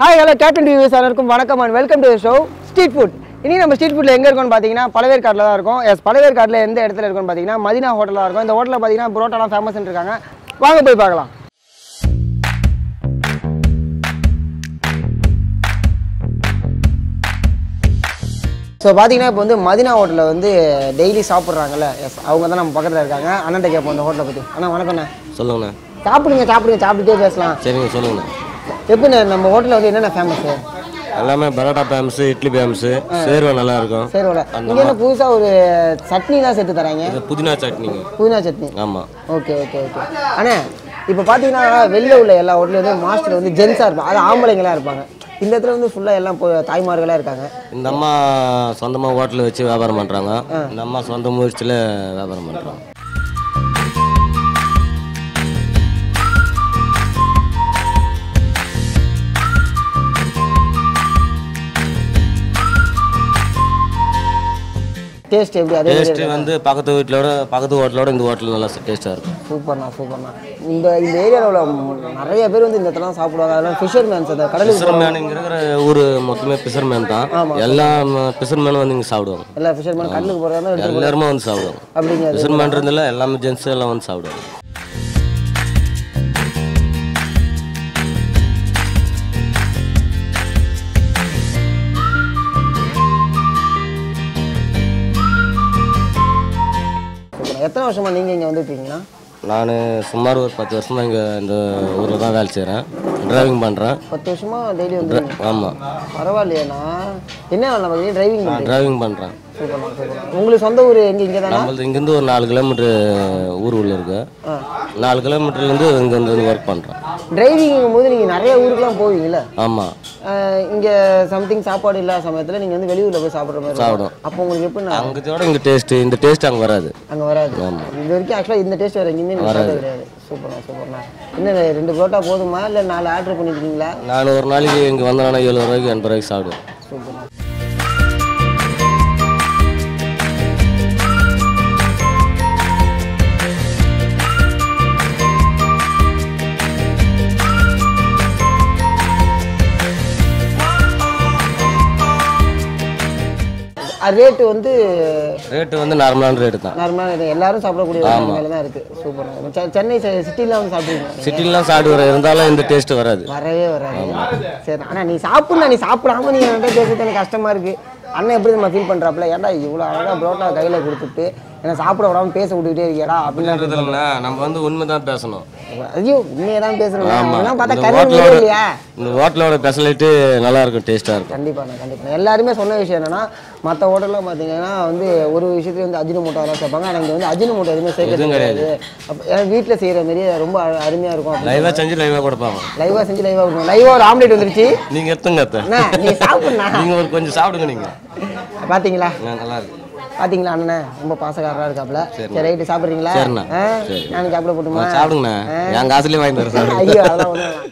Hi hello captain TVS அனைவருக்கும் வணக்கம் and welcome to show street food இனி நம்ம ஸ்ட்ரீட் ஃபுட்டில் எங்கே இருக்கோம்னு பார்த்தீங்கன்னா பழவேற்காட்டில் தான் இருக்கும் எஸ் பழவேற்காட்டில் எந்த இடத்துல இருக்கும்னு பார்த்தீங்கன்னா மதினா ஹோட்டலாக இருக்கும் இந்த ஹோட்டலில் பார்த்தீங்கன்னா புரோட்டாலாம் ஃபேமஸ் இருக்காங்க வாங்க போய் பார்க்கலாம் ஸோ பார்த்தீங்கன்னா இப்போ வந்து மதினா ஹோட்டலில் வந்து டெய்லி சாப்பிட்றாங்கல்ல எஸ் அவங்க தான் நம்ம பக்கத்தில் இருக்காங்க அண்ணன்ட்ட கேட்போம் அந்த ஹோட்டலை பற்றி அண்ணா வணக்கண்ணே சொல்லுங்கண்ணா சாப்பிடுங்க சாப்பிடுங்க சாப்பிட்டுட்டே பேசலாம் சரிங்க சொல்லுங்கண்ணா எப்படிண்ணே நம்ம ஹோட்டலில் வந்து என்னென்ன ஃபேமஸு எல்லாமே பரோட்டா ஃபேமஸு இட்லி ஃபேமஸு சேர்வை நல்லா இருக்கும் சரி ஓட இங்கே என்ன புதுசாக ஒரு சட்னிலாம் சேர்த்து தராங்க இது புதினா சட்னிங்க புதினா சட்னி ஆமாம் ஓகே ஓகே ஓகே அண்ணே இப்போ பார்த்தீங்கன்னா வெளில உள்ள எல்லா ஹோட்டலையும் வந்து மாஸ்டர் வந்து ஜென்ஸாக இருப்பாங்க அது ஆம்பளைங்களாக இருப்பாங்க இந்த இடத்துல வந்து ஃபுல்லாக எல்லாம் பொ- தாய்மார்களாக இருக்காங்க இந்த அம்மா சொந்தமாக ஹோட்டல் வச்சு வியாபாரம் பண்ணுறாங்க இந்த அம்மா சொந்த முயற்சியில் வியாபாரம் பண்ணுறாங்க டேஸ்ட் எப்படி அதே டேஸ்ட்டு வந்து பக்கத்து வீட்டிலோட பக்கத்து ஹோட்டலோட இந்த ஹோட்டல் நல்லா டேஸ்ட்டாக இருக்கும் சூப்பர்ண்ணா சூப்பர்ண்ணா இந்த இந்த ஏரியாவில் உள்ள நிறைய பேர் வந்து இந்த இடத்துல சாப்பிடுவாங்க அதெல்லாம் ஃபிஷர்மேன்ஸ் அந்த கடலுக்கு பிசர்மேன் இங்கே இருக்கிற ஊர் மொத்தமே பிசர்மேன் தான் எல்லா பிசர்மேனும் வந்து இங்கே சாப்பிடுவாங்க எல்லா ஃபிஷர்மேன் கடலுக்கு போகிறதா எடுத்து எல்லாருமே வந்து சாப்பிடுவாங்க அப்படிங்க பிசர்மேன் இருந்தில்ல எல்லாமே ஜென்ஸ் எல்லாம் வந்து சாப்பிடுவாங்க சூப்பர்ண்ணா. எத்தனை வருஷமா நீங்கள் இங்கே வந்துருக்கீங்கண்ணா நான் சுமார் ஒரு பத்து வருஷமாக இங்கே இந்த ஊரில் தான் வேலை செய்கிறேன் டிரைவிங் பண்ணுறேன் பத்து வருஷமா டெய்லி வந்து ஆமாம் பரவாயில்லையேண்ணா என்ன வேலை நம்ம டிரைவிங் நான் டிரைவிங் பண்ணுறேன் சூப்பர்ண்ணா சூப்பர்ண்ணா உங்களுக்கு சொந்த ஊர் எங்கே இங்கே தானே நம்மளது இங்கேருந்து ஒரு நாலு கிலோமீட்ரு ஊர் உள்ள இருக்கு ஆ நாலு கிலோமீட்டர்லேருந்து இங்கே வந்து ஒர்க் பண்ணுறேன் டிரைவிங்கும் போது நீங்கள் நிறைய ஊருக்குலாம் போவீங்கல்ல ஆமாம் இங்கே சம்திங் சாப்பாடு இல்லாத சமயத்தில் நீங்கள் வந்து வெளியூரில் போய் சாப்பிட்ற மாதிரி இருக்கும். சாப்பிடும். அப்போ உங்களுக்கு எப்படிண்ணா அங்கத்தோட இங்கே டேஸ்ட்டு இந்த டேஸ்ட் அங்கே வராது அங்கே வராது இது வரைக்கும் ஆக்சுவலாக இந்த டேஸ்ட் வேறு எங்கேயுமே நீங்கள் சாப்பிட்டது கிடையாது சூப்பர்ண்ணா சூப்பர்ண்ணா என்ன ரெண்டு புரோட்டா போதுமா இல்லை நாலு ஆர்டர் பண்ணிக்கிறீங்களா நான் ஒரு நாளைக்கு இங்கே வந்தேன்னா எழுபது ரூபாய்க்கு எண்பது ரூபாய்க்கு சாப்பிடுவேன் சூப்பர்ண்ணா ரேட்டு வந்து ரேட்டு வந்து நார்மலான ரேட்டு தான் நார்மலாக எல்லாரும் சாப்பிடக்கூடிய ஒரு மேலே தான் இருக்குது சூப்பர்ண்ணா சென்னை சிட்டியில் வந்து சாப்பிடுவீங்க சிட்டிலாம் சாப்பிடுற இருந்தாலும் இந்த டேஸ்ட்டு வராது வரவே வராது சரி அண்ணா நீ சாப்பிட்ணா நீ சாப்பிடாம நீ என்கிட்ட பேசுறது எனக்கு கஷ்டமா இருக்கு அண்ணன் எப்படி நம்ம ஃபீல் பண்றாப்புல ஏன்டா இவ்வளோ அழகா புரோட்டா கையில கொடுத்துட்டு என்ன சாப்பிட விடாம பேச விட்டுக்கிட்டே இருக்கியாடா அப்படின்னு இல்லைங்களா நம்ம வந்து உண்மை தான் பேசணும் ஐயோ உண்மையை தான் பேசணும் ஆமா. இதெல்லாம் பார்த்தா இந்த கருவி ஹோட்டலோட இல்லையா இந்த ஹோட்டலோட ஸ்பெஷலிட்டி நல்லா இருக்கும் டேஸ்ட்டாக இருக்கும் கண்டிப்பாண்ணா கண்டிப்பாக எல்லாருமே சொன்ன விஷயம் என்னன்னா மற்ற ஹோட்டல்லாம் பார்த்தீங்கன்னா வந்து ஒரு விஷயத்துல வந்து அஜினோ மூட்டை எல்லாம் சேர்ப்பாங்க ஆனால் இங்கே வந்து அஜினோ மூட்டை எதுவுமே சேர்க்க எதுவும் கிடையாது அப்போ ஏன்னா வீட்டில் செய்கிற மாரி ரொம்ப அரு- அருமையா இருக்கும் அப்படி லைவாக செஞ்சு லைவாக கொடுப்பாங்க லைவாக செஞ்சு லைவாக கொடுக்கணும் லைவாக ஒரு ஆம்லேட் வந்துருச்சு நீங்கள் எடுத்துங்க அத்தை அண்ணா நீ சாப்பிட்ணா நீங்கள் ஒரு கொஞ்சம் சாப்பிடுங்க நீங்கள் பாத்தீங்களா நல்லா இருக்கு பாத்தீங்களா அண்ணன் ரொம்ப பாசக்காரரா இருக்காப்ல சரி ரைட்டு சாப்பிட்றீங்களா சரிண்ணா. ஆ? சரி. நானும் சாப்பிட போட்டுமா சாப்பிடுங்கண்ணா என் காசுலேயே வாங்கி தரேன் சாப்பிடுங்க ஐயோ அதெல்லாம் ஒண்ணும் வேணாம்.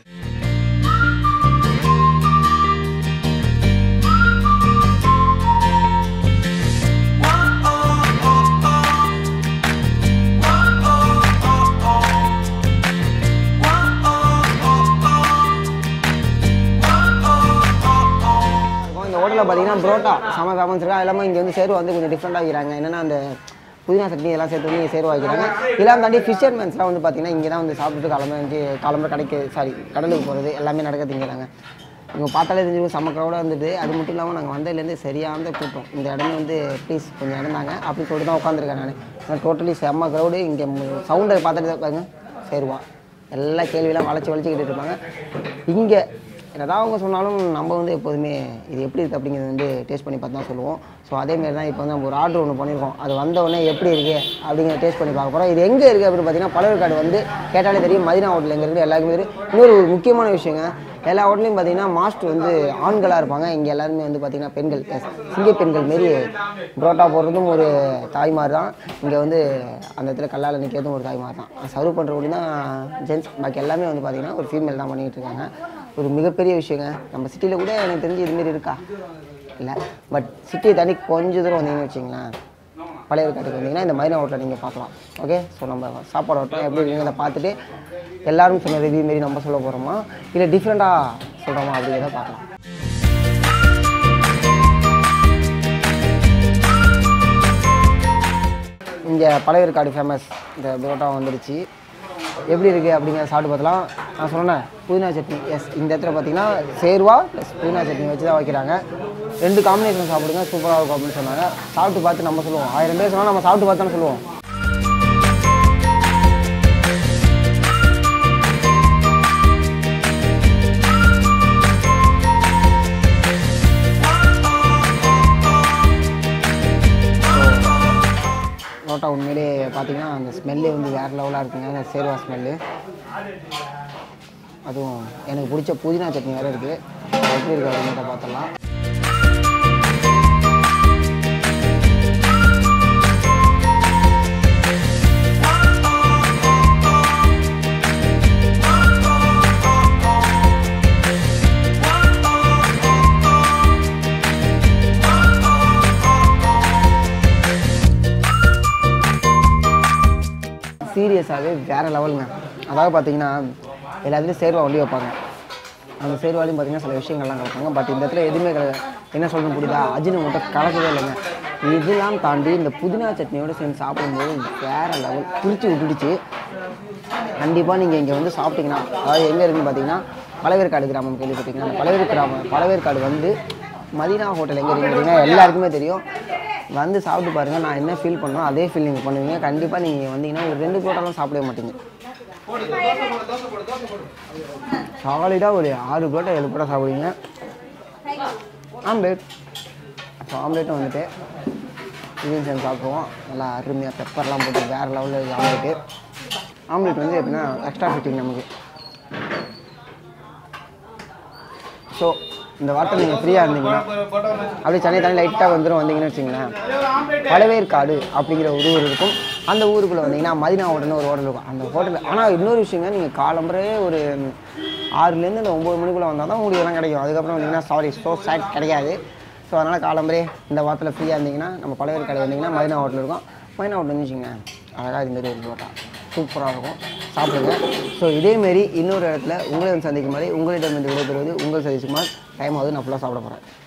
இந்த ஹோட்டலில் பார்த்தீங்கன்னா புரோட்டா செம ஃபேமஸ் இருக்கா எல்லாமே இங்கே வந்து சேர்வு வந்து கொஞ்சம் டிஃப்ரெண்டாக வைக்கிறாங்க என்னன்னா அந்த புதினா சட்னி எல்லாம் சேர்த்து வந்து இங்கே சேர்வு வைக்கிறாங்க இதெல்லாம் தாண்டி ஃபிஷர்மேன்ஸ்லாம் வந்து பார்த்தீங்கன்னா இங்கே தான் வந்து சாப்பிட்டுட்டு கிளம்ப வந்து கிளம்புற கடைக்கு சாரி கடலுக்கு போகிறது எல்லாமே நடக்க திங்கிறாங்க இவங்க பார்த்தாலே தெரிஞ்சுக்கும் செம்ம க்ரௌடாக இருந்தது அது மட்டும் இல்லாமல் நாங்கள் வந்ததுலேருந்து சரியான கூட்டம் இந்த இடமே வந்து ப்ளீஸ் கொஞ்சம் இடந்தாங்க அப்படின்னு சொல்லிட்டு தான் உட்காந்துருக்கேன் நான் டோட்டலி செம்ம க்ரௌடு இங்கே சவுண்டை பார்த்துட்டு தான் பாருங்க சேருவான் எல்லா கேள்வியெல்லாம் வளைச்சி வளைச்சி கேட்டுட்டு இருப்பாங்க இங்கே என்னதான் அவங்க சொன்னாலும் நம்ம வந்து எப்போதுமே இது எப்படி இருக்குது அப்படிங்கிறது வந்து டேஸ்ட் பண்ணி பார்த்து தான் சொல்லுவோம் ஸோ அதேமாரி தான் இப்போ வந்து நம்ம ஒரு ஆர்டர் ஒன்று பண்ணியிருக்கோம் அது வந்த உடனே எப்படி இருக்கு அப்படிங்கிறத டேஸ்ட் பண்ணி பார்க்க போகிறோம் இது எங்கே இருக்குது அப்படின்னு பார்த்தீங்கன்னா பழவேற்காடு வந்து கேட்டாலே தெரியும் மதினா ஹோட்டல் எங்கே இருக்குது எல்லாருக்குமே தெரியும் இன்னொரு ஒரு முக்கியமான விஷயங்க எல்லா ஹோட்டலையும் பார்த்தீங்கன்னா மாஸ்டர் வந்து ஆண்களாக இருப்பாங்க இங்கே எல்லாருமே வந்து பார்த்தீங்கன்னா பெண்கள் yes, சிங்க பெண்கள் மாரி புரோட்டா போடுறதும் ஒரு தாய்மார் தான் இங்கே வந்து அந்த இடத்துல கல்லால் நிற்கிறதும் ஒரு தாய்மார் தான் சர்வ் பண்ணுறவங்க தான் ஜென்ஸ் பாக்கி எல்லாமே வந்து பார்த்தீங்கன்னா ஒரு ஃபீமேல் தான் பண்ணிகிட்டு இருக்காங்க ஒரு மிகப்பெரிய விஷயங்க நம்ம சிட்டியில் கூட எனக்கு தெரிஞ்சு இதுமாரி இருக்கா இல்லை பட் சிட்டியை தாண்டி கொஞ்ச தூரம் வந்தீங்கன்னு வச்சிங்களேன் பழைய ஏற்காட்டுக்கு வந்தீங்கன்னா இந்த மதினா ஹோட்டலை நீங்கள் பார்க்கலாம் ஓகே ஸோ நம்ம சாப்பாடு ஹோட்டல் எப்படி இருக்குங்கிறத பார்த்துட்டு எல்லாரும் சொன்ன ரிவ்யூ மாரி நம்ம சொல்ல போகிறோமா இல்லை டிஃப்ரெண்ட்டாக சொல்கிறோமா அப்படிங்கிறத பார்க்கலாம் இங்கே பழையற்காடு ஃபேமஸ் இந்த புரோட்டா வந்துடுச்சு எப்படி இருக்குது அப்படிங்கிறத சாப்பிட்டு பார்த்தலாம் நான் சொன்னேன் புதினா சட்னி எஸ் இந்த இடத்துல பார்த்தீங்கன்னா சேர்வா ப்ளஸ் புதினா சட்னி வச்சு தான் வைக்கிறாங்க ரெண்டு காம்பினேஷன் சாப்பிடுங்க சூப்பராக இருக்கும் அப்படின்னு சொன்னாங்க சாப்பிட்டு பார்த்து நம்ம சொல்லுவோம் ஆயிரம் பேர் சொன்னால் நம்ம சாப்பிட்டு பார்த்து தானே சொல்லுவோம் புரோட்டா உண்மையிலே பார்த்தீங்கன்னா அந்த ஸ்மெல்லே வந்து வேறு லெவலாக இருக்குங்க அந்த சேர்வா ஸ்மெல்லு அதுவும் எனக்கு பிடிச்ச புதினா சட்னி வேறு இருக்குது எப்படி இருக்குது அப்படின்றத பார்த்துடலாம் சீரியஸாகவே வேறு லெவலுங்க அதாவது பார்த்தீங்கன்னா எல்லாத்துலேயும் சேர்வா ஒல்லி வைப்பாங்க அந்த சேர்வாலையும் பார்த்தீங்கன்னா சில விஷயங்கள்லாம் கலப்பாங்க பட் இந்த இடத்துல எதுவுமே கல என்ன சொல்லணும் புரியுதா அஜினு மட்டும் கலக்கவே இல்லைங்க இதெல்லாம் தாண்டி இந்த புதினா சட்னியோட சேர்ந்து சாப்பிடும்போது வேறு லெவல் பிடிச்சி விட்டுடுச்சு கண்டிப்பாக நீங்கள் இங்கே வந்து சாப்பிட்டீங்கன்னா அதாவது எங்கே இருக்குன்னு பார்த்தீங்கன்னா பழவேற்காடு கிராமம் கேள்விப்பட்டீங்கன்னா அந்த பழவேர் கிராமம் பழவேற்காடு வந்து மதினா ஹோட்டல் எங்கே இருக்குன்னு எல்லாருக்குமே தெரியும் வந்து சாப்பிட்டு பாருங்கள் நான் என்ன ஃபீல் பண்ணோம் அதே ஃபீல் நீங்கள் பண்ணுவீங்க கண்டிப்பாக நீங்கள் வந்தீங்கன்னா ஒரு ரெண்டு புரோட்டாலாம் சாப்பிடவே மாட்டீங்க சாலிடாக ஒரு ஆறு புரோட்டா ஏழு புரோட்டா சாப்பிடுவீங்க ஆம்லேட் ஸோ ஆம்லேட்டும் வந்துட்டு இதையும் சேர்ந்து சாப்பிடுவோம் நல்லா அருமையாக பெப்பர்லாம் போட்டு வேறு லெவலில் இருக்குது ஆம்லேட்டு ஆம்லேட் வந்து எப்படின்னா எக்ஸ்ட்ரா ஃபிட்டிங் நமக்கு ஸோ இந்த வாரத்தில் நீங்கள் ஃப்ரீயாக இருந்தீங்கன்னா அப்படியே சென்னை தாண்டி லைட்டாக வந்துடும் வந்தீங்கன்னு வச்சிங்களேன் பழவேற்காடு அப்படிங்கிற ஒரு ஊர் இருக்கும் அந்த ஊருக்குள்ளே வந்தீங்கன்னா மதினா ஹோட்டல்னு ஒரு ஹோட்டல் இருக்கும் அந்த ஹோட்டல் ஆனால் இன்னொரு விஷயங்க நீங்கள் காலம்பரே ஒரு ஆறுலேருந்து இந்த ஒம்பது மணிக்குள்ளே வந்தால் தான் உங்களுக்கு இதெல்லாம் கிடைக்கும் அதுக்கப்புறம் வந்தீங்கன்னா சாரி ஸோ சேட் கிடைக்காது ஸோ அதனால் காலம்பரே இந்த வாரத்தில் ஃப்ரீயாக இருந்தீங்கன்னா நம்ம பழவேற்காடு வந்தீங்கன்னா மதினா ஹோட்டல் இருக்கும் மதினா ஹோட்டல் வந்து வச்சுங்க அழகாக இது மாதிரி ஒரு புரோட்டா சூப்பராக இருக்கும் சாப்பிடுங்க ஸோ இதேமாரி இன்னொரு இடத்துல உங்களை வந்து சந்திக்கும் மாதிரி உங்களிடம் இருந்து விடைபெறுவது உங்கள் சதீஷ்குமார் டைம் ஆகுது நான் ஃபுல்லாக சாப்பிட போகிறேன்